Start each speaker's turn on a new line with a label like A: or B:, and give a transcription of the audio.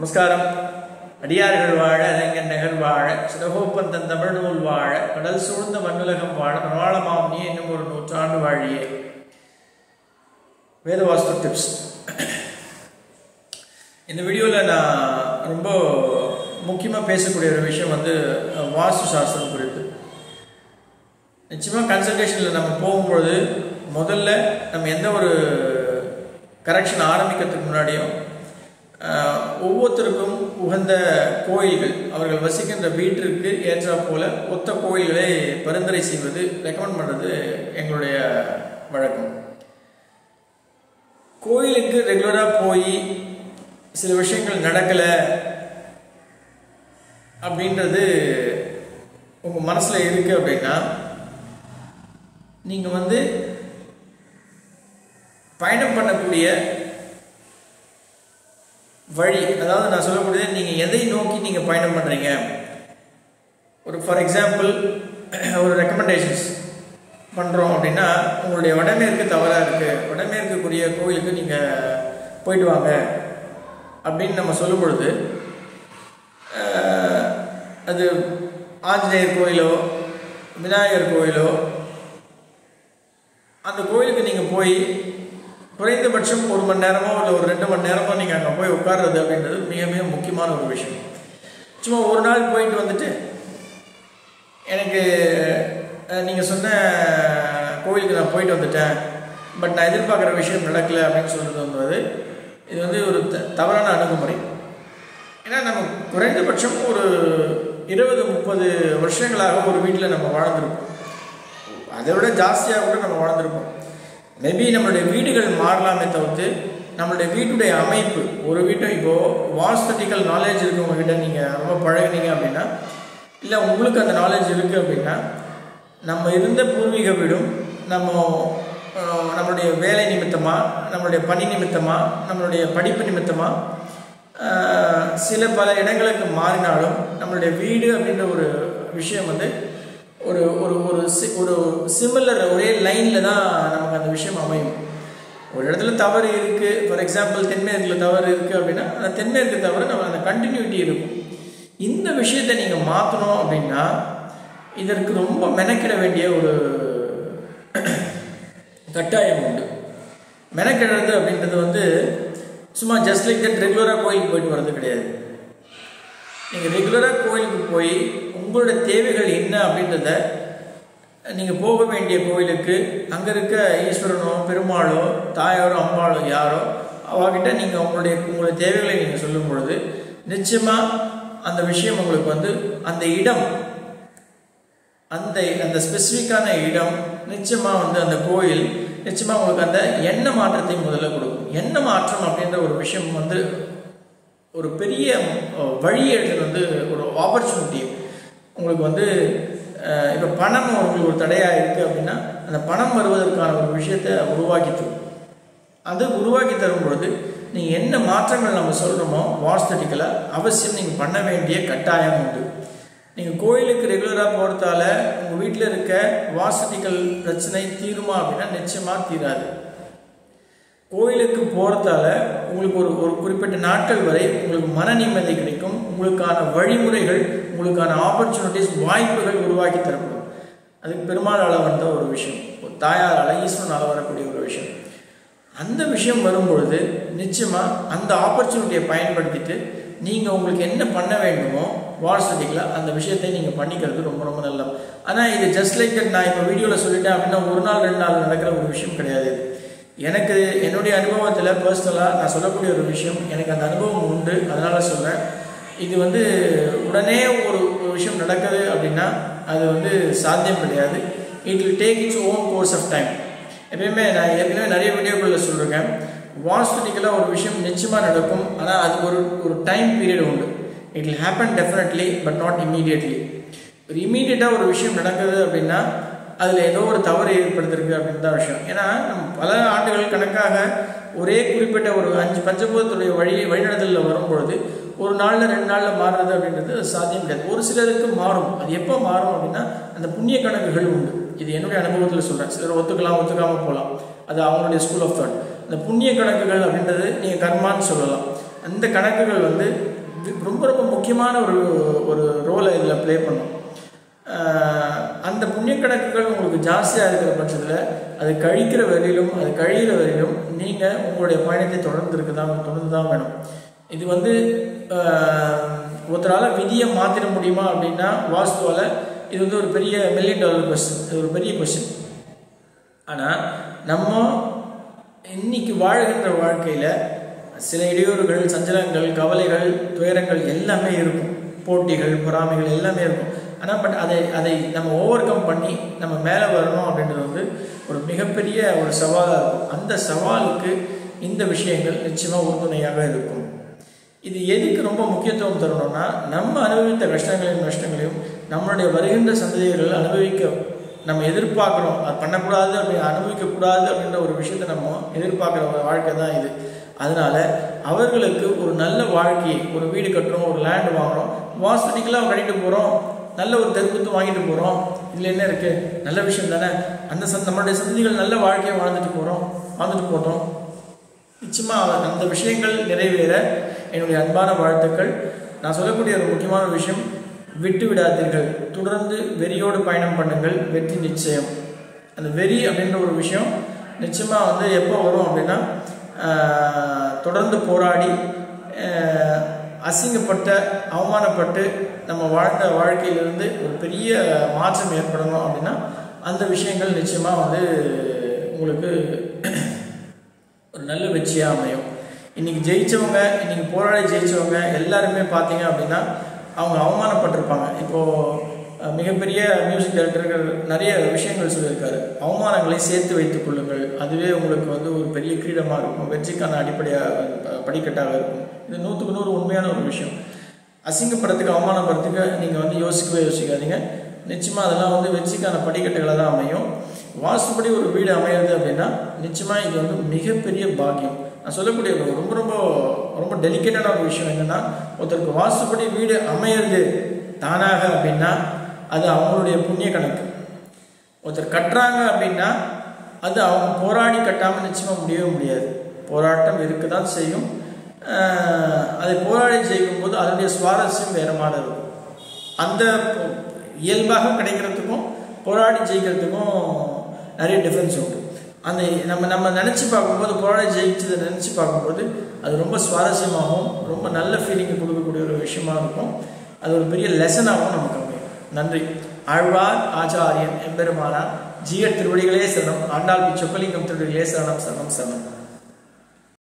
A: நமஸ்காரம் அடியார்கள் வாழ அறிஞர் நகர் வாழ சிறகோப்பந்தன் தமிழ் நூல் வாழ கடல் சூழ்ந்த மண்ணுலகம் வாழ மனவாளமாமணியே இன்னும் ஒரு நூற்றாண்டு வாழியே வேதவாஸ்து டிப்ஸ் இந்த வீடியோவில் நான் ரொம்ப முக்கியமாக பேசக்கூடிய ஒரு விஷயம் வந்து அஹ், வாஸ்து சாஸ்திரம் குறித்து நிச்சயமாக கன்சல்டேஷனில் நம்ம போகும்பொழுது முதல்ல நம்ம எந்த ஒரு கரெக்ஷன் ஆரம்பிக்கிறதுக்கு முன்னாடியும் ஆஹ், ஒவ்வொருத்தருக்கும் உகந்த கோயில்கள் அவர்கள் வசிக்கின்ற வீட்டிற்கு ஏற்றா போல ஒத்த கோயில்களை பரிந்துரை செய்வது ரெக்கமெண்ட் பண்ணுறது எங்களுடைய வழக்கம் கோயிலுக்கு ரெகுலராக போய் சில விஷயங்கள் நடக்கலை அப்படின்றது உங்கள் மனசில் இருக்குது அப்படின்னா நீங்கள் வந்து பயணம் பண்ணக்கூடிய வழி அதாவது நான் சொல்லக்கூடியது நீங்கள் எதை நோக்கி நீங்கள் பயணம் பண்ணுறீங்க ஒரு ஃபார் எக்ஸாம்பிள் ஒரு ரெக்கமெண்டேஷன்ஸ் பண்ணுறோம் அப்படின்னா உங்களுடைய வடமேற்கு தவறாக இருக்குது வடமேற்குக்குரிய கோயிலுக்கு நீங்கள் போயிட்டு வாங்க அப்படின்னு நம்ம சொல்லும் பொழுது அஹ், அது ஆஞ்சநேயர் கோயிலோ விநாயகர் கோயிலோ அந்த கோயிலுக்கு நீங்கள் போய் குறைந்தபட்சம் ஒரு மணி நேரமோ இல்லை ஒரு ரெண்டு மணி நேரமோ நீங்கள் அங்கே போய் உட்கார்றது அப்படின்றது மிக மிக முக்கியமான ஒரு விஷயம் சும்மா ஒரு நாள் போயிட்டு வந்துட்டு எனக்கு நீங்கள் சொன்ன கோயிலுக்கு நான் போயிட்டு வந்துட்டேன் பட் நான் எதிர்பார்க்குற விஷயம் நடக்கலை அப்படின்னு சொல்கிறது வந்து இது வந்து ஒரு த- தவறான அணுகுமுறை ஏன்னா நம்ம குறைந்தபட்சம் ஒரு இருபது முப்பது வருஷங்களாக ஒரு வீட்டில் நம்ம வாழ்ந்திருப்போம் அதை விட ஜாஸ்தியாக கூட நம்ம வாழ்ந்திருப்போம் மேபி நம்மளுடைய வீடுகள் மாறலாமே தவிர்த்து நம்மளுடைய வீட்டுடைய அமைப்பு ஒரு வீட்டை இப்போது வாஸ்தட்டிக்கல் நாலேஜ் இருக்கவங்க கிட்ட நீங்கள் ரொம்ப பழகுனீங்க அப்படின்னா இல்லை உங்களுக்கு அந்த நாலேஜ் இருக்குது அப்படின்னா நம்ம இருந்த பூர்வீக வீடும் நம்ம அஹ், நம்மளுடைய வேலை நிமித்தமாக நம்மளுடைய பணி நிமித்தமாக நம்மளுடைய படிப்பு நிமித்தமாக ஆஹ் சில பல இடங்களுக்கு மாறினாலும் நம்மளுடைய வீடு அப்படின்ற ஒரு விஷயம் வந்து ஒரு ஒரு ஒரு சி- ஒரு சிமிலர் ஒரே லைனில் தான் நமக்கு அந்த விஷயம் அமையும் ஒரு இடத்துல தவறு இருக்குது ஃபார் எக்ஸாம்பிள் தென்மேற்கில் தவறு இருக்குது அப்படின்னா அந்த தென்மேற்கு தவறு நம்ம அந்த கண்டினியூட்டி இருக்கும் இந்த விஷயத்தை நீங்கள் மாற்றணும் அப்படின்னா இதற்கு ரொம்ப மெனக்கிட வேண்டிய ஒரு கட்டாயம் உண்டு மெனக்கிடுறது அப்படின்றது வந்து சும்மா ஜஸ்ட் லைக் தட் ரெகுலராக கோயிலுக்கு போயிட்டு வர்றது கிடையாது நீங்கள் ரெகுலராக கோயிலுக்கு போய் உங்களோட தேவைகள் என்ன அப்படின்றத நீங்கள் போக வேண்டிய கோயிலுக்கு அங்கே இருக்க ஈஸ்வரனோ பெருமாளோ தாயாரோ அம்மாளோ யாரோ அவகிட்ட நீங்கள் உங்களுடைய உங்களுடைய தேவைகளை நீங்கள் சொல்லும் பொழுது நிச்சயமாக அந்த விஷயம் உங்களுக்கு வந்து அந்த இடம் அந்த அந்த ஸ்பெசிஃபிக்கான இடம் நிச்சயமாக வந்து அந்த கோயில் நிச்சயமாக உங்களுக்கு அந்த எண்ண மாற்றத்தை முதல்ல கொடுக்கும் எண்ண மாற்றம் அப்படின்ற ஒரு விஷயம் வந்து ஒரு பெரிய அஹ், வழியை எடுத்துட்டு வந்து ஒரு ஆப்பர்ச்சுனிட்டி உங்களுக்கு வந்து இப்போ பணம் உங்களுக்கு ஒரு தடையாக இருக்குது அப்படின்னா அந்த பணம் வருவதற்கான ஒரு விஷயத்தை உருவாக்கி தரும் அது உருவாக்கி தரும் பொழுது நீங்கள் என்ன மாற்றங்கள் நம்ம சொல்கிறோமோ வாஸ்தட்டிக்கலாக அவசியம் நீங்கள் பண்ண வேண்டிய கட்டாயம் உண்டு நீங்கள் கோயிலுக்கு ரெகுலராக போகிறதால உங்கள் வீட்டில் இருக்க வாஸ்தட்டிக்கல் பிரச்சனை தீருமா அப்படின்னா நிச்சயமாக தீராது கோயிலுக்கு போகிறதால உங்களுக்கு ஒரு ஒரு குறிப்பிட்ட நாட்கள் வரை உங்களுக்கு மன நிம்மதி கிடைக்கும் உங்களுக்கான வழிமுறைகள் உங்களுக்கான ஆப்பர்ச்சுனிட்டிஸ் வாய்ப்புகள் உருவாக்கி தரப்படும் அதுக்கு பெருமாளால் வந்த ஒரு விஷயம் ஒரு தாயாரால் ஈஸ்வரனால் வரக்கூடிய ஒரு விஷயம் அந்த விஷயம் வரும்பொழுது நிச்சயமாக அந்த ஆப்பர்ச்சுனிட்டியை பயன்படுத்திட்டு நீங்கள் உங்களுக்கு என்ன பண்ண வேண்டுமோ வாட்ஸ்அப்பில் அந்த விஷயத்தை நீங்கள் பண்ணிக்கிறது ரொம்ப ரொம்ப நல்லது ஆனால் இது ஜஸ்ட் லைக் தட் நான் இப்போ வீடியோவில் சொல்லிட்டேன் அப்படின்னா ஒரு நாள் ரெண்டு நாள் நடக்கிற ஒரு விஷயம் கிடையாது இது. எனக்கு என்னுடைய அனுபவத்தில் பர்சனலாக நான் சொல்லக்கூடிய ஒரு விஷயம் எனக்கு அந்த அனுபவம் உண்டு அதனால் சொல்கிறேன் இது வந்து உடனே ஒரு ஒரு விஷயம் நடக்குது அப்படின்னா அது வந்து சாத்தியம் கிடையாது it will take its own course of time எப்பயுமே நான் ஏற்கனவே நிறைய வீடியோக்களில் சொல்லியிருக்கேன் வாஸ்துனிக்கலாக ஒரு விஷயம் நிச்சயமாக நடக்கும் ஆனால் அதுக்கு ஒரு ஒரு டைம் பீரியட் உண்டு it will happen definitely but not immediately ஒரு இம்மீடியட்டாக ஒரு விஷயம் நடக்குது அப்படின்னா அதில் ஏதோ ஒரு தவறு ஏற்படுத்திருக்கு அப்படின்னு தான் விஷயம் ஏன்னா நம்ம பல ஆண்டுகள் கணக்காக ஒரே குறிப்பிட்ட ஒரு அஞ்சு பஞ்சபூதத்துடைய வழி வழிநடத்தலில் வரும்பொழுது ஒரு நாளில் ரெண்டு நாளில் மாறுறது அப்படின்றது அது சாத்தியம் கிடையாது ஒரு சிலருக்கு மாறும் அது எப்போ மாறும் அப்படின்னா அந்த புண்ணிய கணக்குகள் உண்டு இது என்னுடைய அனுபவத்தில் சொல்கிறேன் சிலர் ஒத்துக்கலாம் ஒத்துக்காமல் போகலாம் அது அவங்களுடைய ஸ்கூல் ஆஃப் தாட் அந்த புண்ணிய கணக்குகள் அப்படின்றது நீங்கள் கர்மான்னு சொல்லலாம் அந்த கணக்குகள் வந்து ரொம்ப ரொம்ப முக்கியமான ஒரு ஒரு ரோலை இதில் ப்ளே பண்ணும் ஆஹ் அந்த புண்ணிய கணக்குகள் உங்களுக்கு ஜாஸ்தியாக இருக்கிற பட்சத்தில் அது கழிக்கிற வரையிலும் அது கழிகிற வரையிலும் நீங்கள் உங்களுடைய பயணத்தை தொடர்ந்து இருக்க தான் தொடர்ந்து தான் வேணும் இது வந்து ஆஹ், ஒருத்தரால் விதியை மாற்றிட முடியுமா அப்படின்னா வாஸ்துவால் இது வந்து ஒரு பெரிய மில்லியன் டாலர் கொஸ்டின் இது ஒரு பெரிய கொஸ்டின் ஆனால் நம்ம இன்னைக்கு வாழ்கின்ற வாழ்க்கையில் சில இடையூறுகள் சஞ்சலங்கள் கவலைகள் துயரங்கள் எல்லாமே இருக்கும் போட்டிகள் பொறாமைகள் எல்லாமே இருக்கும் ஆனால் பட் அதை அதை நம்ம ஓவர் கம் பண்ணி நம்ம மேலே வரணும் அப்படின்றது வந்து ஒரு மிகப்பெரிய ஒரு சவாலாக இருக்கும் அந்த சவாலுக்கு இந்த விஷயங்கள் நிச்சயமாக உறுதுணையாக இருக்கும் இது எதுக்கு ரொம்ப முக்கியத்துவம் தரணும்னா நம்ம அனுபவித்த கஷ்டங்களையும் நஷ்டங்களையும் நம்மளுடைய வருகின்ற சந்ததிகள் அனுபவிக்க நம்ம எதிர்பார்க்குறோம் அது பண்ணக்கூடாது அப்படி அனுபவிக்கக்கூடாது அப்படின்ற ஒரு விஷயத்தை நம்ம எதிர்பார்க்குற ஒரு வாழ்க்கை தான் இது அதனால அவர்களுக்கு ஒரு நல்ல வாழ்க்கையை ஒரு வீடு கட்டுறோம் ஒரு லேண்ட் வாங்குறோம் வாஸ்துனிக்கலாக கட்டிட்டு போகிறோம் நல்ல ஒரு தெருக்குத்து வாங்கிட்டு போகிறோம் இதில் என்ன இருக்குது நல்ல விஷயம் தானே அந்த சந்த நம்மளுடைய சந்ததிகள் நல்ல வாழ்க்கையை வாழ்ந்துட்டு போகிறோம் வாழ்ந்துட்டு போட்டோம் நிச்சயமா அந்த விஷயங்கள் நிறைவேற என்னுடைய அன்பான வாழ்த்துக்கள் நான் சொல்லக்கூடிய ஒரு முக்கியமான விஷயம் விட்டு விடாதீர்கள் தொடர்ந்து வெறியோடு பயணம் பண்ணுங்கள் வெற்றி நிச்சயம் அந்த வெறி அப்படின்ற ஒரு விஷயம் நிச்சயமா வந்து எப்போ வரும் அப்படின்னா ஆஹ், தொடர்ந்து போராடி ஆஹ், அசிங்கப்பட்ட அவமானப்பட்டு நம்ம வாழ்ந்த வாழ்க்கையிலிருந்து ஒரு பெரிய மாற்றம் ஏற்படணும் அப்படின்னா அந்த விஷயங்கள் நிச்சயமா வந்து உங்களுக்கு ஒரு நல்ல வெற்றியாக அமையும் இன்னைக்கு ஜெயிச்சவங்க இன்னைக்கு போராடி ஜெயிச்சவங்க எல்லாருமே பார்த்தீங்க அப்படின்னா அவங்க அவமானப்பட்டிருப்பாங்க இப்போது அஹ், மிகப்பெரிய மியூசிக் டைரக்டர்கள் நிறைய விஷயங்கள் சொல்லியிருக்காரு அவமானங்களை சேர்த்து வைத்துக் கொள்ளுங்கள் அதுவே உங்களுக்கு வந்து ஒரு பெரிய கிரீடமாக இருக்கும் வெற்றிக்கான அடிப்படையாக ப- படிக்கட்டாக இருக்கும் இது நூற்றுக்கு நூறு உண்மையான ஒரு விஷயம் அசிங்கப்படுறதுக்கு அவமானப்படுறதுக்கு நீங்கள் வந்து யோசிக்கவே யோசிக்காதீங்க நிச்சயமாக அதெல்லாம் வந்து வெற்றிக்கான படிக்கட்டுகளை தான் அமையும் வாஸ்துப்படி ஒரு வீடு அமையிறது அப்படின்னா நிச்சயமாக இது வந்து மிகப்பெரிய பாக்கியம் நான் சொல்லக்கூடிய ஒரு ரொம்ப ரொம்ப ரொம்ப டெலிகேட்டான ஒரு விஷயம் என்னன்னா ஒருத்தருக்கு வாஸ்துப்படி வீடு அமையிறது தானாக அப்படின்னா அது அவங்களுடைய புண்ணிய கணக்கு ஒருத்தர் கட்டுறாங்க அப்படின்னா அது அவங்க போராடி கட்டாமல் நிச்சயமாக முடியவே முடியாது போராட்டம் இருக்க தான் செய்யும் ஆஹ் அதை போராடி ஜெயிக்கும் போது அதனுடைய சுவாரஸ்யம் வேற மாதிரி இருக்கும் அந்த பொ- இயல்பாக கிடைக்கிறதுக்கும் போராடி ஜெயிக்கிறதுக்கும் நிறைய டிஃப்ரென்ஸ் உண்டு அந்த நம்ம நம்ம நினச்சி பார்க்கும்போது போராடி ஜெயிச்சதை நினச்சி பார்க்கும்போது அது ரொம்ப சுவாரஸ்யமாகவும் ரொம்ப நல்ல ஃபீலிங்கை கொடுக்கக்கூடிய ஒரு விஷயமா இருக்கும் அது ஒரு பெரிய லெசனாகவும் நமக்கு அமையும் நன்றி ஆழ்வார் ஆச்சாரியன் எம்பெருமானார் ஜீய திருவடிகளே சரணம் ஆண்டாள் பி சொக்கலிங்கம் திருவடிகளே சரணம் சரணம் சரணம்